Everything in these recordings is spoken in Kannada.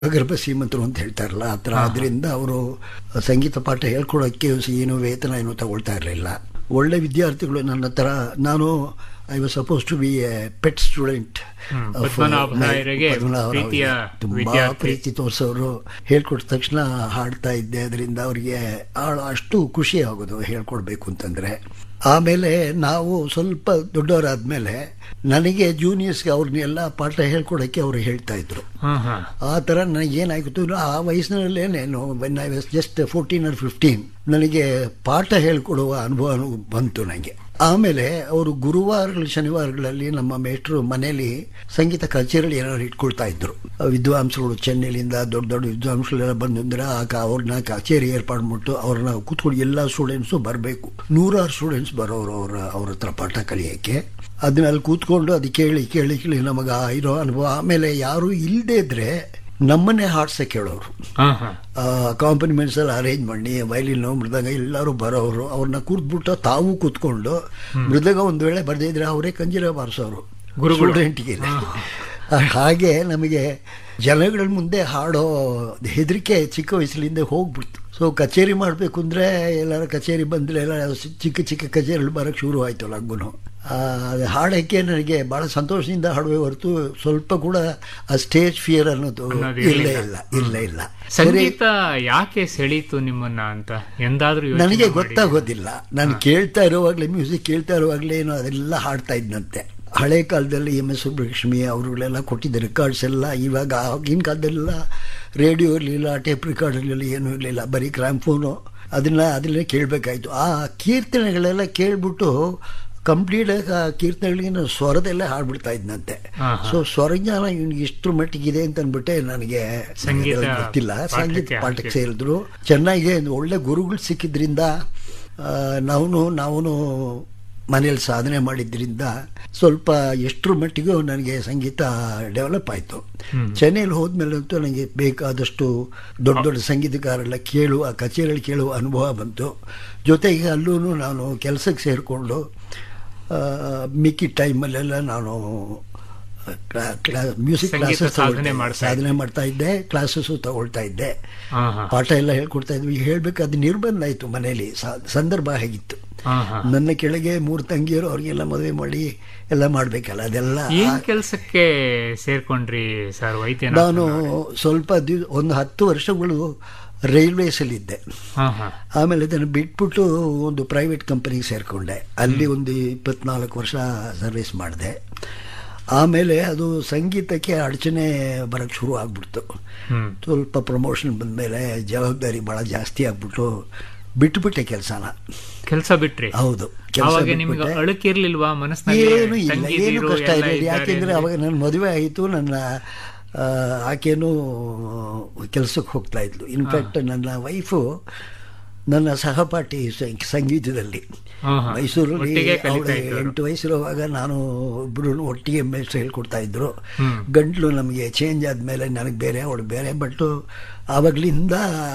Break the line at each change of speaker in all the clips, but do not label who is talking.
ಗರ್ಭ ಶ್ರೀಮಂತರು ಅಂತ ಹೇಳ್ತಾರಲ್ಲ ಆ ಥರ ಅದರಿಂದ ಅವರು ಸಂಗೀತ ಪಾಠ ಹೇಳ್ಕೊಡೋಕ್ಕೆ ಏನು ವೇತನ ಏನು ತಗೊಳ್ತಾ ಇರಲಿಲ್ಲ ಒಳ್ಳೆ ವಿದ್ಯಾರ್ಥಿಗಳು ನನ್ನ ಹತ್ರ ನಾನು I was supposed to be a pet student
hmm. Padmanabha ರಾಯರಿಗೆ ಪ್ರೀತಿಯ
ತುಂಬಾ
ವಿದ್ಯಾರ್ಥಿ.
ಪ್ರೀತಿ ತೋರಿಸೋರು ಹೇಳ್ಕೊಟ್ಟ ತಕ್ಷಣ ಹಾಡ್ತಾ ಇದ್ದೆ ಅದರಿಂದ ಅವರಿಗೆ ಅಷ್ಟು ಖುಷಿ ಆಗೋದು ಹೇಳ್ಕೊಡ್ಬೇಕು ಅಂತಂದ್ರೆ ಆಮೇಲೆ ನಾವು ಸ್ವಲ್ಪ ದೊಡ್ಡವರಾದ್ಮೇಲೆ ನನಗೆ ಜೂನಿಯರ್ಸ್ಗೆ ಅವ್ರನ್ನೆಲ್ಲ ಪಾಠ ಹೇಳ್ಕೊಡಕ್ಕೆ ಅವರು ಹೇಳ್ತಾ ಇದ್ರು
ಹಾ ಹಾ
ಆ ಥರ ನನಗೆ ಏನಾಗಿತ್ತು ಆ ವಯಸ್ಸಿನಲ್ಲೇನೇನು when I was just fourteen or fifteen ನನಗೆ ಪಾಠ ಹೇಳ್ಕೊಡುವ ಅನುಭವ ಬಂತು ನನಗೆ ಆಮೇಲೆ ಅವರು ಗುರುವಾರಗಳು ಶನಿವಾರಗಳಲ್ಲಿ ನಮ್ಮ ಮೇಷ್ಟ್ರು ಮನೆಯಲ್ಲಿ ಸಂಗೀತ ಕಚೇರಿಗಳು ಏನಾದ್ರು ಇಟ್ಕೊಳ್ತಾ ಇದ್ರು ವಿದ್ವಾಂಸಗಳು ಚೆನ್ನೈಲಿಂದ ದೊಡ್ಡ ದೊಡ್ಡ ವಿದ್ವಾಂಸಗಳೆಲ್ಲ ಬಂದಿದ್ರೆ ಆಗ ಅವ್ರನ್ನ ಕಚೇರಿ ಏರ್ಪಾಡು ಮಾಡ್ಬಿಟ್ಟು ಅವ್ರನ್ನ ಕೂತ್ಕೊಂಡು ಎಲ್ಲ ಸ್ಟೂಡೆಂಟ್ಸು ಬರಬೇಕು ನೂರಾರು ಸ್ಟೂಡೆಂಟ್ಸ್ ಬರೋರು ಅವ್ರ ಅವ್ರ ಹತ್ರ ಪಾಠ ಕಲಿಯೋಕ್ಕೆ ಅದನ್ನ ಅಲ್ಲಿ ಕೂತ್ಕೊಂಡು ಅದು ಕೇಳಿ ಕೇಳಿ ಕೇಳಿ ನಮಗೆ ಇರೋ ಅನುಭವ ಆಮೇಲೆ ಯಾರು ಇಲ್ಲದೇ ಇದ್ರೆ ನಮ್ಮನ್ನೇ ಹಾಡ್ಸಕ್ಕೆ ಕೇಳೋರು
ಹಾ ಹಾ
ಕಾಂಪನಿಮೆಂಟ್ಸ್ ಎಲ್ಲ ಅರೇಂಜ್ ಮಾಡಿ ವೈಲಿನ್ ಮೃದಂಗ ಎಲ್ಲರೂ ಬರೋರು ಅವ್ರನ್ನ ಕೂತ್ಬಿಟ್ಟು ತಾವು ಕೂತ್ಕೊಂಡು ಮೃದಂಗ ಒಂದು ವೇಳೆ ಬರ್ದೇ ಇದ್ರೆ ಅವರೇ ಕಂಜೀರ ಬಾರಿಸೋರು
ಗುರುಗಳು.
ಸ್ಟೂಡೆಂಟ್ಗೆ ಹಾಗೆ ನಮಗೆ ಜನಗಳ ಮುಂದೆ ಹಾಡೋ ಹೆದರಿಕೆ ಚಿಕ್ಕ ವಯಸ್ಸಿನಿಂದ ಹೋಗ್ಬಿಡ್ತು ಸೊ ಕಚೇರಿ ಮಾಡಬೇಕು ಅಂದರೆ ಎಲ್ಲರ ಕಚೇರಿ ಬಂದರೆ ಎಲ್ಲ ಚಿಕ್ಕ ಚಿಕ್ಕ ಕಚೇರಿಗಳು ಬರೋಕ್ಕೆ ಶುರು ಆಯಿತು ಲಗ್ಗುನು ಅದು ಹಾಡೋಕ್ಕೆ ನನಗೆ ಭಾಳ ಸಂತೋಷದಿಂದ ಹಾಡುವೆ ಹೊರತು ಸ್ವಲ್ಪ ಕೂಡ ಆ ಸ್ಟೇಜ್ ಫಿಯರ್ ಅನ್ನೋದು
ಅನ್ನೋದು
ಇಲ್ಲೇ
ಇರ್ಲಿಲ್ಲ.
ಇಲ್ಲ ಇಲ್ಲೇ ಇಲ್ಲ ಸರಿ
ಸಂಗೀತ ಯಾಕೆ ಸೆಳೀತು ನಿಮ್ಮನ್ನ ಅಂತ ಎಂದಾದ್ರೂ ಯೋಚ್ನೆ
ನನಗೆ
ಮಾಡಿದ್ದೀರಾ?
ಗೊತ್ತಾಗೋದಿಲ್ಲ ನಾನು ಕೇಳ್ತಾ ಇರುವಾಗಲೇ ಮ್ಯೂಸಿಕ್ ಕೇಳ್ತಾ ಇರುವಾಗಲೇ ಏನೋ ಅದೆಲ್ಲ ಹಾಡ್ತಾ ಇದ್ನಂತೆ ಹಳೆ ಕಾಲದಲ್ಲಿ ಎಮ್ ಎಸ್ ಸುಬ್ಬಲಕ್ಷ್ಮಿ ಅವರುಗಳೆಲ್ಲ ಕೊಟ್ಟಿದ್ದ ರೆಕಾರ್ಡ್ಸ್ ಎಲ್ಲ ಇವಾಗ ಆಗಿನ ಕಾಲದಲ್ಲೆಲ್ಲ ರೇಡಿಯೋ ಇರಲಿಲ್ಲ ಟೇಪ್ ರೆಕಾರ್ಡ್ ಇರಲಿಲ್ಲ ಏನೂ ಇರಲಿಲ್ಲ ಬರೀ ಕ್ರಾಂಫೋನು ಅದನ್ನ ಅದನ್ನೇ ಕೇಳಬೇಕಾಯ್ತು ಆ ಕೀರ್ತನೆಗಳೆಲ್ಲ ಕೇಳ್ಬಿಟ್ಟು ಕಂಪ್ಲೀಟ್ ಆ ಕೀರ್ತನೆಗಳಿಗೆ ಸ್ವರದಲ್ಲೇ ಹಾಡ್ಬಿಡ್ತಾ ಇದ್ನಂತೆ
ಹಾ, ಹಾ.
ಸೊ ಸ್ವರಜ್ಞಾನ ಇವ್ನಿಗೆ ಇಷ್ಟರ ಮಟ್ಟಿಗಿದೆ ಅಂತ ಅಂದ್ಬಿಟ್ಟೆ ನನಗೆ
ಸಂಗೀತ
ನನಗೆ ಗೊತ್ತಿಲ್ಲ ಸಂಗೀತ
ಪಾಠಕ್ಕೆ
ಪಾಠಕ್ಕೆ
ಹಾಕಿ.
ಸೇರಿದ್ರು ಚೆನ್ನಾಗಿ ಒಂದು ಒಳ್ಳೆ ಗುರುಗಳು ಸಿಕ್ಕಿದ್ರಿಂದ ನಾವು ನಾವು ಮನೇಲಿ ಸಾಧನೆ ಮಾಡಿದ್ರಿಂದ ಸ್ವಲ್ಪ ಎಷ್ಟರ ಮಟ್ಟಿಗೂ ನನಗೆ ಸಂಗೀತ ಡೆವಲಪ್ ಆಯಿತು ಚೆನ್ನೈಲಿ ಹೋದ್ಮೇಲಂತೂ ನನಗೆ ಬೇಕಾದಷ್ಟು ದೊಡ್ಡ ದೊಡ್ಡ ಸಂಗೀತಗಾರೆಲ್ಲ ಕೇಳುವ ಕಚೇರಿಗಳು ಕೇಳುವ ಅನುಭವ ಬಂತು ಜೊತೆಗೆ ಅಲ್ಲೂ ನಾನು ಕೆಲಸಕ್ಕೆ ಸೇರಿಕೊಂಡು ಮಿಕ್ಕಿ ಟೈಮಲ್ಲೆಲ್ಲ ನಾನು ಮ್ಯೂಸಿಕ್
ಸಂಗೀತ
ಕ್ಲಾಸಸ್
ಸಾಧನೆ ಮಾಡ್ತಾ
ಸಾಧನೆ ಮಾಡ್ತಾ ಇದ್ದೆ ಕ್ಲಾಸಸ್ಸು ತಗೊಳ್ತಾ ಇದ್ದೆ
ಹಾ ಹಾ
ಪಾಠ ಎಲ್ಲ ಹೇಳ್ಕೊಡ್ತಾ ಇದ್ವಿ ಈಗ ಹೇಳ್ಬೇಕು ಅದು ನಿರ್ಬಂಧ ಆಯಿತು ಮನೆಯಲ್ಲಿ ಸ- ಸಂದರ್ಭ ಹೇಗಿತ್ತು
ಹಾ ಹಾ
ನನ್ನ ಕೆಳಗೆ ಮೂರು ತಂಗಿಯರು ಅವ್ರಿಗೆಲ್ಲ ಮದುವೆ ಮಾಡಿ ಎಲ್ಲ ಮಾಡಬೇಕಲ್ಲ ಅದೆಲ್ಲ
ಏನ್ ಕೆಲ್ಸಕ್ಕೆ ಸೇರ್ಕೊಂಡ್ರಿ ಸರ್ ವೈದ್ಯನಾಥ್
ನಾನು ಸ್ವಲ್ಪ ದಿವ್ ಒಂದು ಹತ್ತು ವರ್ಷಗಳು ರೈಲ್ವೇಸಲ್ಲಿದ್ದೆ
ಹಾ ಹಾ
ಆಮೇಲೆ ಅದನ್ನು ಬಿಟ್ಬಿಟ್ಟು ಒಂದು ಪ್ರೈವೇಟ್ ಕಂಪನಿಗೆ ಸೇರಿಕೊಂಡೆ ಅಲ್ಲಿ ಒಂದು ಇಪ್ಪತ್ನಾಲ್ಕು ವರ್ಷ ಸರ್ವಿಸ್ ಮಾಡಿದೆ ಆಮೇಲೆ ಅದು ಸಂಗೀತಕ್ಕೆ ಅಡಚಣೆ ಬರೋಕ್ಕೆ ಶುರು ಆಗ್ಬಿಡ್ತು
ಹ್ಮ್
ಸ್ವಲ್ಪ ಪ್ರಮೋಷನ್ ಬಂದಮೇಲೆ ಜವಾಬ್ದಾರಿ ಭಾಳ ಜಾಸ್ತಿ ಆಗ್ಬಿಟ್ಟು ಬಿಟ್ಬಿಟ್ಟೆ ಕೆಲಸನ
ಕೆಲ್ಸ ಬಿಟ್ರಿ
ಹೌದು ಕೆಲಸ
ಅವಾಗ ನಿಮ್ಗೆ ಅಳುಕಿರ್ಲಿಲ್ವಾ ಮನಸ್ಸಿನಲ್ಲಿ
ಏನು ಇಲ್ಲ ಏನು
ತಂಗಿದಿರು
ಕಷ್ಟ
ಎಲ್ಲ
ಇಲ್ಲ
ಇದ್ದಾರೆ
ಯಾಕೆಂದ್ರೆ
ಅಂದ್ರೆ?
ಅವಾಗ ನನ್ನ ಮದುವೆ ಆಯಿತು ನನ್ನ ಆ, ಆಕೆನೂ ಕೆಲಸಕ್ಕೆ ಹೋಗ್ತಾ ಇದ್ಲು ಇನ್ಫ್ಯಾಕ್ಟ್ ನನ್ನ ವೈಫು ನನ್ನ ಸಹಪಾಠಿ ಸಂ- ಸಂಗೀತದಲ್ಲಿ
ಹಾ, ಹಾ.
ಮೈಸೂರಲ್ಲಿ
ಒಟ್ಟಿಗೆ
ಅವಳು
ಕಲಿತಾ ಇದ್ದವರು.
ಎಂಟು ವಯಸ್ಸಿರುವಾಗ ನಾನು ಇಬ್ಬರು ಒಟ್ಟಿಗೆ ಮೇಸ್ಟ್ರು ಹೇಳ್ಕೊಡ್ತಾ ಇದ್ರು
ಹ್ಮ್.
ಗಂಟ್ಲು ನಮಗೆ ಚೇಂಜ್ ಆದಮೇಲೆ ನನಗೆ ಬೇರೆ ಅವಳು ಬೇರೆ ಬಟ್ ಆವಾಗಲಿಂದ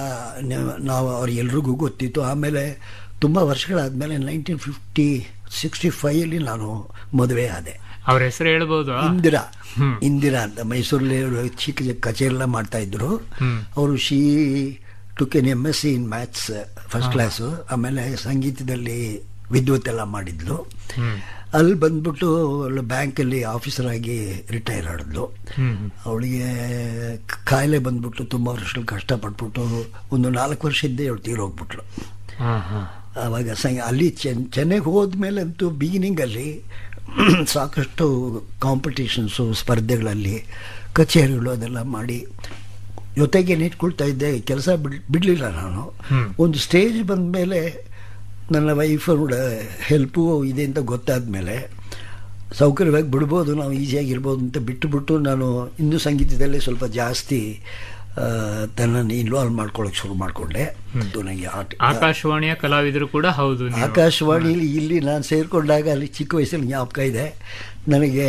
ನಾವು ಅವ್ರಿಗೆಲ್ರಿಗೂ ಗೊತ್ತಿತ್ತು ಆಮೇಲೆ ತುಂಬ ವರ್ಷಗಳಾದಮೇಲೆ ನೈನ್ಟೀನ್ ಫಿಫ್ಟಿ ಸಿಕ್ಸ್ಟಿ ಫೈವಲ್ಲಿ ನಾನು ಮದುವೆ ಆದೆ
ಅವ್ರ ಹೆಸರು ಹೇಳ್ಬೋದು
ಇಂದಿರಾ
ಹ್ಮ್.
ಇಂದಿರಾ ಅಂತ ಮೈಸೂರಲ್ಲಿ ಅವ್ರು ಚಿಕ್ಕ ಚಿಕ್ಕ ಕಚೇರಿ ಎಲ್ಲ ಮಾಡ್ತಾ ಇದ್ರು
ಹ್ಮ್.
ಅವರು she took an M S C in maths first class ಆಮೇಲೆ ಸಂಗೀತದಲ್ಲಿ ವಿದ್ವತ್ ಎಲ್ಲ ಮಾಡಿದ್ಲು
ಹ್ಮ್
ಅಲ್ಲಿ ಬಂದ್ಬಿಟ್ಟು ಅವಳು ಬ್ಯಾಂಕಲ್ಲಿ ಆಫೀಸರ್ ಆಗಿ ರಿಟೈರ್ ಆಡಿದ್ಲು
ಹ್ಮ್
ಅವಳಿಗೆ ಕಾಯಿಲೆ ಬಂದ್ಬಿಟ್ಟು ತುಂಬ ವರ್ಷಗಳು ಕಷ್ಟಪಟ್ಬಿಟ್ಟು ಒಂದು ನಾಲ್ಕು ವರ್ಷ ಇದ್ದೇ ಅವಳು ತೀರೋಗ್ಬಿಟ್ಲು
ಹಾ ಹಾ
ಆವಾಗ ಸಂಗ ಅಲ್ಲಿ ಚೆನ್ ಚೆನ್ನೈಗೆ ಹೋದ್ಮೇಲೆ ಅಂತೂ ಬಿಗಿನಿಂಗಲ್ಲಿ ಸಾಕಷ್ಟು ಕಾಂಪಿಟೇಷನ್ಸು ಸ್ಪರ್ಧೆಗಳಲ್ಲಿ ಕಚೇರಿಗಳು ಅದೆಲ್ಲ ಮಾಡಿ ಜೊತೆಗೆ ನಿಂತ್ಕೊಳ್ತಾ ಇದ್ದೆ ಕೆಲಸ ಬಿಡ್ ಬಿಡಲಿಲ್ಲ ನಾನು
ಹ್ಮ್.
ಒಂದು ಸ್ಟೇಜ್ ಬಂದ ಮೇಲೆ ನನ್ನ ವೈಫ್ ಹೆಲ್ಪು ಇದೆ ಅಂತ ಗೊತ್ತಾದ ಮೇಲೆ ಸೌಕರ್ಯವಾಗಿ ಬಿಡ್ಬೋದು ನಾವು ಈಸಿಯಾಗಿರ್ಬೋದು ಅಂತ ಬಿಟ್ಟು ಬಿಟ್ಟು ನಾನು ಇನ್ನೂ ಸಂಗೀತದಲ್ಲೇ ಸ್ವಲ್ಪ ಜಾಸ್ತಿ ಆ, ತನ್ನನ್ನು ಇನ್ವಾಲ್ವ್ ಮಾಡ್ಕೊಳ್ಳೋಕೆ ಶುರು ಮಾಡಿಕೊಂಡೆ ಮತ್ತು ನನಗೆ ಆಟ
ಆಕಾಶವಾಣಿಯ ಕಲಾವಿದರು ಕೂಡ ಹೌದು ನೀವು.
ಆಕಾಶವಾಣಿಲಿ ಇಲ್ಲಿ ನಾನು ಸೇರಿಕೊಂಡಾಗ ಅಲ್ಲಿ ಚಿಕ್ಕ ವಯಸ್ಸಲ್ಲಿ ಜ್ಞಾಪಕ ಇದೆ ನನಗೆ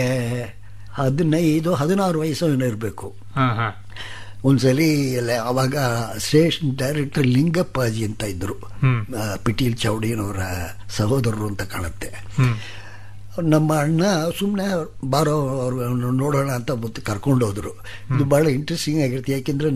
ಹದಿನೈದು ಹದಿನಾರು ವಯಸ್ಸು ಏನೋ ಇರಬೇಕು
ಹಾ ಹಾ
ಒಂದ್ಸಲಿ ಎಲ್ಲ ಆವಾಗ ಸ್ಟೇಷನ್ ಡೈರೆಕ್ಟರ್ ಲಿಂಗಪ್ಪಾಜಿ ಅಂತ ಇದ್ದರು
ಹ್ಮ್
ಪಿಟೀಲ್ ಚೌಡಿನವರ ಸಹೋದರರು ಅಂತ ಕಾಣುತ್ತೆ
ಹ್ಮ್
ನಮ್ಮ ಅಣ್ಣ ಸುಮ್ಮನೆ ಬಾರೋ ಅವ್ರು ನೋಡೋಣ ಅಂತ ಕರ್ಕೊಂಡು ಹೋದ್ರು ಇದು ಬಹಳ ಇಂಟ್ರೆಸ್ಟಿಂಗ್ ಆಗಿರುತ್ತೆ ಯಾಕೆಂದ್ರೆ